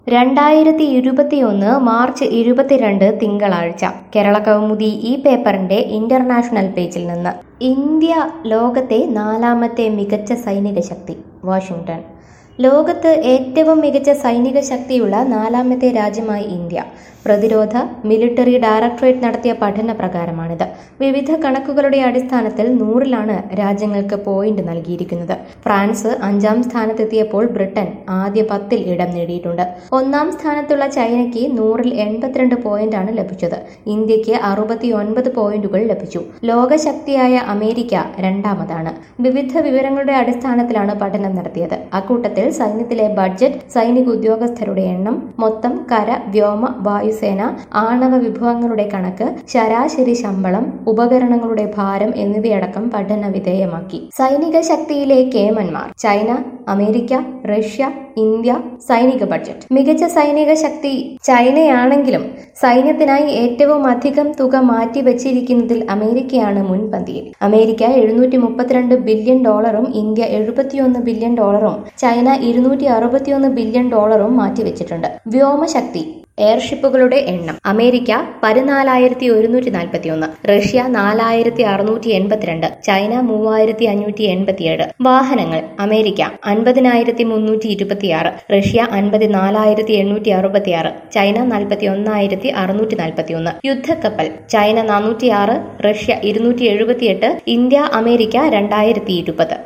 രണ്ടായിരത്തി ഇരുപത്തിയൊന്ന് മാർച്ച് ഇരുപത്തിരണ്ട് തിങ്കളാഴ്ച കേരള കൗമുദി ഈ പേപ്പറിന്റെ ഇന്റർനാഷണൽ പേജിൽ നിന്ന് ഇന്ത്യ ലോകത്തെ നാലാമത്തെ മികച്ച സൈനിക ശക്തി വാഷിംഗ്ടൺ ലോകത്ത് ഏറ്റവും മികച്ച സൈനിക ശക്തിയുള്ള നാലാമത്തെ രാജ്യമായി ഇന്ത്യ പ്രതിരോധ മിലിറ്ററി ഡയറക്ടറേറ്റ് നടത്തിയ പഠന പ്രകാരമാണിത് വിവിധ കണക്കുകളുടെ അടിസ്ഥാനത്തിൽ നൂറിലാണ് രാജ്യങ്ങൾക്ക് പോയിന്റ് നൽകിയിരിക്കുന്നത് ഫ്രാൻസ് അഞ്ചാം സ്ഥാനത്തെത്തിയപ്പോൾ ബ്രിട്ടൻ ആദ്യ പത്തിൽ ഇടം നേടിയിട്ടുണ്ട് ഒന്നാം സ്ഥാനത്തുള്ള ചൈനയ്ക്ക് നൂറിൽ എൺപത്തിരണ്ട് പോയിന്റാണ് ലഭിച്ചത് ഇന്ത്യക്ക് അറുപത്തി ഒൻപത് പോയിന്റുകൾ ലഭിച്ചു ലോകശക്തിയായ അമേരിക്ക രണ്ടാമതാണ് വിവിധ വിവരങ്ങളുടെ അടിസ്ഥാനത്തിലാണ് പഠനം നടത്തിയത് അക്കൂട്ടത്തിൽ സൈന്യത്തിലെ ബഡ്ജറ്റ് സൈനിക ഉദ്യോഗസ്ഥരുടെ എണ്ണം മൊത്തം കര വ്യോമ വായുസേന ആണവ വിഭവങ്ങളുടെ കണക്ക് ശരാശരി ശമ്പളം ഉപകരണങ്ങളുടെ ഭാരം എന്നിവയടക്കം പഠന വിധേയമാക്കി സൈനിക ശക്തിയിലെ കേമന്മാർ ചൈന അമേരിക്ക റഷ്യ ഇന്ത്യ സൈനിക ബഡ്ജറ്റ് മികച്ച സൈനിക ശക്തി ചൈനയാണെങ്കിലും സൈന്യത്തിനായി ഏറ്റവും അധികം തുക മാറ്റിവെച്ചിരിക്കുന്നതിൽ അമേരിക്കയാണ് മുൻപന്തിയിൽ അമേരിക്ക എഴുന്നൂറ്റി മുപ്പത്തിരണ്ട് ബില്യൺ ഡോളറും ഇന്ത്യ എഴുപത്തിയൊന്ന് ബില്യൺ ഡോളറും ചൈന ഇരുന്നൂറ്റി അറുപത്തിയൊന്ന് ബില്യൺ ഡോളറും മാറ്റിവെച്ചിട്ടുണ്ട് വ്യോമശക്തി എയർഷിപ്പുകളുടെ എണ്ണം അമേരിക്ക പതിനാലായിരത്തി ഒരുന്നൂറ്റി നാൽപ്പത്തി ഒന്ന് റഷ്യ നാലായിരത്തി അറുന്നൂറ്റി എൺപത്തിരണ്ട് ചൈന മൂവായിരത്തി അഞ്ഞൂറ്റി എൺപത്തിയേഴ് വാഹനങ്ങൾ അമേരിക്ക അൻപതിനായിരത്തി മുന്നൂറ്റി ഇരുപത്തിയാറ് റഷ്യ അൻപത്തിനാലായിരത്തി എണ്ണൂറ്റി അറുപത്തിയാറ് ചൈന നാൽപ്പത്തി ഒന്നായിരത്തി അറുന്നൂറ്റി നാൽപ്പത്തി ഒന്ന് യുദ്ധക്കപ്പൽ ചൈന നാനൂറ്റിയാറ് റഷ്യ ഇരുന്നൂറ്റി എഴുപത്തിയെട്ട് ഇന്ത്യ അമേരിക്ക രണ്ടായിരത്തി ഇരുപത്